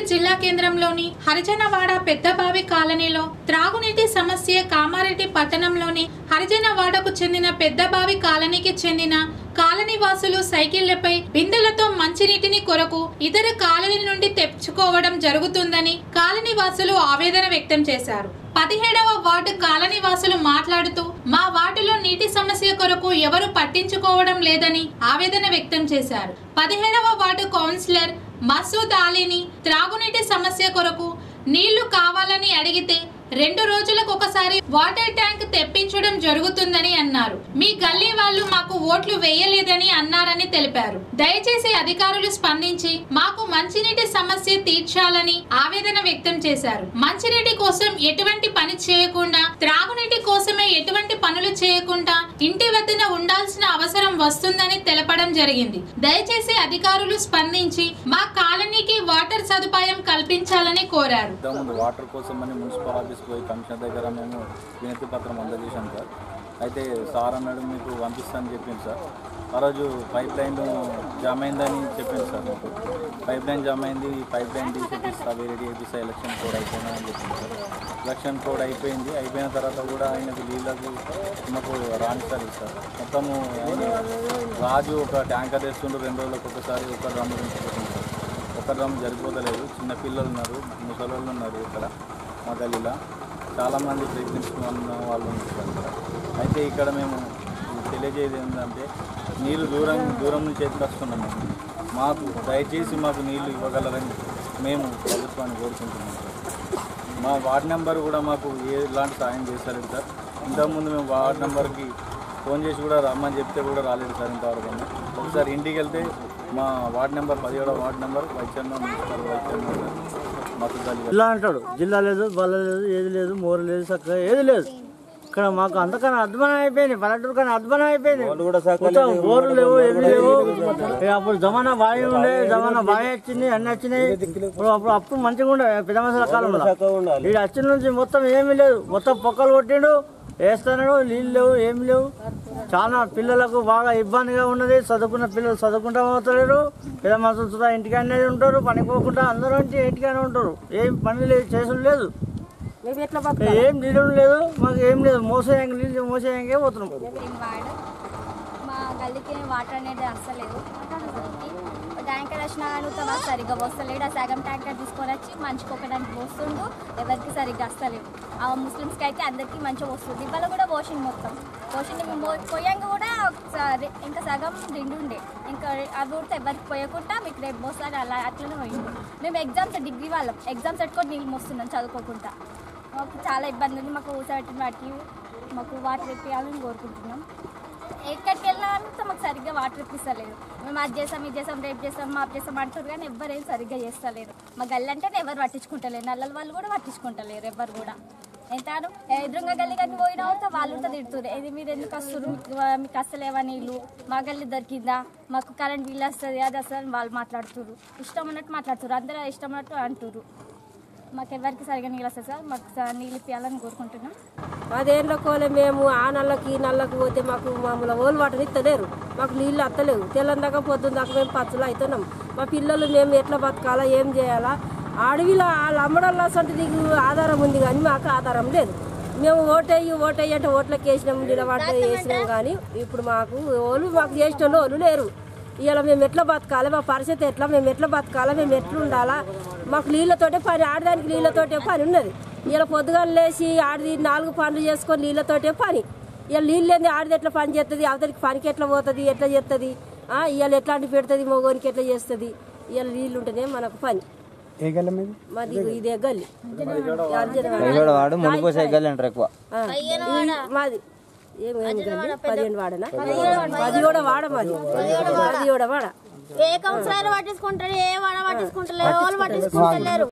జిల్లా కేంద్రంలోని హరిజనవాడ పెద్దబావి కాలనీలో త్రాగునీటి సమస్య కామారెడ్డి పట్టణంలోని హరిజనవాడకు చెందిన పెద్దబావి కాలనీకి చెందిన కాలనీ వాసులు సైకిళ్లపై బిందెలతో మంచినీటిని కొరకు ఇతర కాలనీ నుండి తెచ్చుకోవడం జరుగుతుందని కాలనీ వాసులు ఆవేదన వ్యక్తం చేశారు పదిహేడవ వార్డు కాలనీ వాసులు మాట్లాడుతూ మా వార్డులో నీటి సమస్య కొరకు ఎవరు పట్టించుకోవడం లేదని ఆవేదన వ్యక్తం చేశారు పదిహేడవ వార్డు కౌన్సిలర్ మసూద్ అలీని త్రాగునీటి సమస్య కొరకు నీళ్లు కావాలని అడిగితే రెండు రోజులకు ఒకసారి వాటర్ ట్యాంక్ తెప్పించడం జరుగుతుందని అన్నారు మీ గల్లీ వాళ్ళు మాకు ఓట్లు వేయలేదని అన్నారని తెలిపారు దయచేసి అధికారులు స్పందించి మాకు మంచినీటి సమస్య తీర్చాలని ఆవేదన వ్యక్తం చేశారు మంచినీటి కోసం ఎటువంటి పని చేయకుండా త్రాగునీటి కోసమే ఎటువంటి పనులు చేయకుండా ఇంటి వద్దన ఉండాల్సిన అవసరం వస్తుందని తెలపడం జరిగింది దయచేసి అధికారులు స్పందించి మా కాలనీకి వాటర్ సదుపాయం కల్పించాలని కోరారు ఇంతకుముందు వాటర్ కోసం అని మున్సిపల్ ఆఫీస్కి పోయి కమిషనర్ దగ్గర మేము వినతి పత్రం అందజేశాం సార్ అయితే సార్ అన్నాడు మీకు పంపిస్తానని చెప్పింది సార్ ఆ రోజు పైప్ లైన్ జామ్ అయిందని చెప్పింది సార్ మాకు పైప్ లైన్ జామ్ అయింది ఈ పైప్ లైన్ తీసేపిస్తా వేరే చేపిస్తా ఎలక్షన్ కోడ్ అయిపోయిందని చెప్పింది సార్ ఎలక్షన్ కోడ్ అయిపోయింది అయిపోయిన తర్వాత కూడా ఆయనకు నీళ్ళకు మాకు రాణిస్తారు సార్ మొత్తము ఆయన రాజు ఒక ట్యాంకర్ తెస్తుండ్రు రెండు రోజులకు ఒకసారి ఒక డ్రమ్ము తెచ్చుకుంటుంది సార్ ఒక డ్రమ్ సరిపోతలేదు చిన్న పిల్లలు ఉన్నారు ముసలి వాళ్ళు ఉన్నారు ఇక్కడ మా గల్లీలో చాలామంది ప్రయత్నిస్తున్న వాళ్ళు ఉన్నారు ఇక్కడ అయితే ఇక్కడ మేము తెలియజేది ఏంటంటే నీళ్ళు దూరం దూరం నుంచి ఎత్తుకొస్తున్నాం మేము మాకు దయచేసి మాకు నీళ్లు ఇవ్వగలరని మేము ప్రభుత్వాన్ని కోరుకుంటున్నాం సార్ మా వార్డ్ నెంబర్ కూడా మాకు ఎలాంటి సాయం చేస్తారు సార్ ఇంతకుముందు మేము వార్డ్ నెంబర్కి ఫోన్ చేసి కూడా రమ్మని చెప్తే కూడా రాలేదు సార్ ఇంతవరకు ఒకసారి ఇంటికి వెళ్తే మా వార్డ్ నెంబర్ పదిహేడో ward number vice chairman municipal vice chairman మద్దతు తెలియదు జిల్లా అంటాడు జిల్లా లేదు బల్ల లేదు ఏది లేదు మోరు లేదు చక్కగా ఏది లేదు ఇక్కడ మాకు అంతకన్నా అధ్వానం అయిపోయింది పల్లెటూరు కన్నా అధ్వానం అయిపోయింది మొత్తం బోర్లు లేవు ఏమి లేవు ఇక అప్పుడు జమానా బాగా ఉండే జమానా బాగా వచ్చింది అన్ని వచ్చినాయి ఇప్పుడు అప్పుడు అప్పుడు మంచిగా ఉండే పెద్ద మనుషుల కాలంలో ఈ వచ్చిన నుంచి మొత్తం ఏమీ లేదు మొత్తం పొక్కలు కొట్టిండు వేస్తున్నాడు నీళ్ళు లేవు ఏమి లేవు చాలా పిల్లలకు బాగా ఇబ్బందిగా ఉన్నది చదువుకున్న పిల్లలు చదువుకుంటా పోతలేరు పెద్ద మనుషులు సుధా ఇంటికానే ఉంటారు పనికి పోకుండా అందరూ ఇంటి ఇంటికానే ఉంటారు ఏం పని లేదు చేసుడు లేదు మేము ఎట్లా ఏం నీళ్ళు లేదు మాకు ఏం లేదు మోసేయంగా నీళ్ళు మోసేయంగా పోతున్నాం బతుకుతాం వాడు మా గల్లీకి వాటర్ అనేది అస్సలేదు ట్యాంకర్ వచ్చినా కానీ ఉత్త మాకు సరిగ్గా వస్తలేడు ఆ సగం ట్యాంకర్ తీసుకొని వచ్చి మంచికి ఒకడానికి పోస్తుండు ఎవరికి సరిగ్గా వస్తలేవు ఆ ముస్లిమ్స్కి అయితే అందరికీ మంచిగా వస్తుంది ఇవాళ కూడా వాషింగ్ మొత్తం వాషింగ్ మేము పో- పోయాంగా కూడా ఒకసారి ఇంకా సగం నిండి ఉండే ఇంకా అవి కూడా ఎవరికి పోయకుండా మీకు రేపు పోస్తారు అలా అట్లనే పోయింది మేము ఎగ్జామ్స్ డిగ్రీ వాళ్ళం ఎగ్జామ్స్ పెట్టుకొని నీళ్ళు మోస్తున్నాం చదువుకోకుండా మాకు చాలా ఇబ్బంది ఉంది మాకు ఊసబెట్టిన వాటికి మాకు వాటర్ ఎక్కియాలని కోరుకుంటున్నాం ఎక్కడికి వెళ్ళినా అంతా మాకు సరిగ్గా వాటర్ ఇప్పిస్తలేదు మేము అది చేసాం ఇది చేసాం రేపు చేసాం మాపు చేసాం అంటారు కానీ ఎవ్వరు ఏం సరిగ్గా చేస్తలేరు మా గల్లి అంటే ఎవరు పట్టించుకుంటలేరు నల్లల వాళ్ళు కూడా పట్టించుకుంటలేరు ఎవరు కూడా ఎంతాను ఎదురుగా గల్లి కానీ పోయినా ఉంటే వాళ్ళు ఉంటే తిడుతున్నారు ఇది మీరు ఎందుకు వస్తారు మీకు మీకు వస్తలేవా నీళ్ళు మా గల్లి దొరికిందా మాకు కరెంట్ బిల్ వస్తుంది అది వస్తుంది అని వాళ్ళు మాట్లాడుతున్నారు ఇష్టం ఉన్నట్టు మాట్లాడుతున్నారు అందరూ ఇష్టం ఉన్నట్టు అంటున్నారు మాకు ఎవరికి సరిగా నీళ్ళు వస్తుంది సార్ మాకు స- నీళ్ళు ఇప్పించాలని కోరుకుంటున్నాం పదేళ్ళ కోలే మేము ఆ నల్లకి ఈ నల్లకి పోతే మాకు మామూలు ఓలు వాటర్ ఇస్తలేరు మాకు నీళ్ళు అత్తలేవు తెల్లందాకా పొద్దున్న దాకా మేము పచ్చులు అవుతున్నాం మా పిల్లలు మేము ఎట్లా బతకాలా ఏం చేయాలా అడవిలో వాళ్ళు అమ్మడంలో అసలు నీకు ఆధారం ఉంది కానీ మాకు ఆధారం లేదు మేము ఓటేయి ఓటేయి అంటే ఓట్లకి వేసినాం నిలబడ్డ వేసినాం కానీ ఇప్పుడు మాకు ఓలు మాకు చేసిన వాళ్ళు లేరు ఇలా మేము ఎట్లా బతకాలి మా పరిస్థితి ఎట్లా మేము ఎట్లా బతకాలా మేము ఎట్లా ఉండాలా మాకు నీళ్ళతోటే పని ఆడడానికి నీళ్ళతోటే పని ఉన్నది ఇలా పొద్దుగాలు లేచి ఆడిది నాలుగు పనులు చేసుకొని నీళ్ళతోటే పని ఇలా నీళ్ళు లేని ఆడిది ఎట్లా పని చేస్తుంది అవతలికి పనికి ఎట్లా పోతుంది ఎట్లా చేస్తుంది ఇవాళ ఎట్లాంటి పెడుతుంది మగోనికి ఎట్లా చేస్తుంది ఇవాళ నీళ్ళు ఉంటేనే మనకు పని మాది ఇదే గల్లి పైగడ వాడు మునిపో సైకిల్ అంటారు ఎక్కువ ఆ, ఇది మాది ఏం ఏం గల్లి పదిహేను వాడనా పది కూడా వాడ మాది పది కూడా వాడ ఏ కౌన్సిలర్ పట్టించుకుంటారు ఏ వాడ పట్టించుకుంటలేరు ఎవరు పట్టించుకుంటలేరు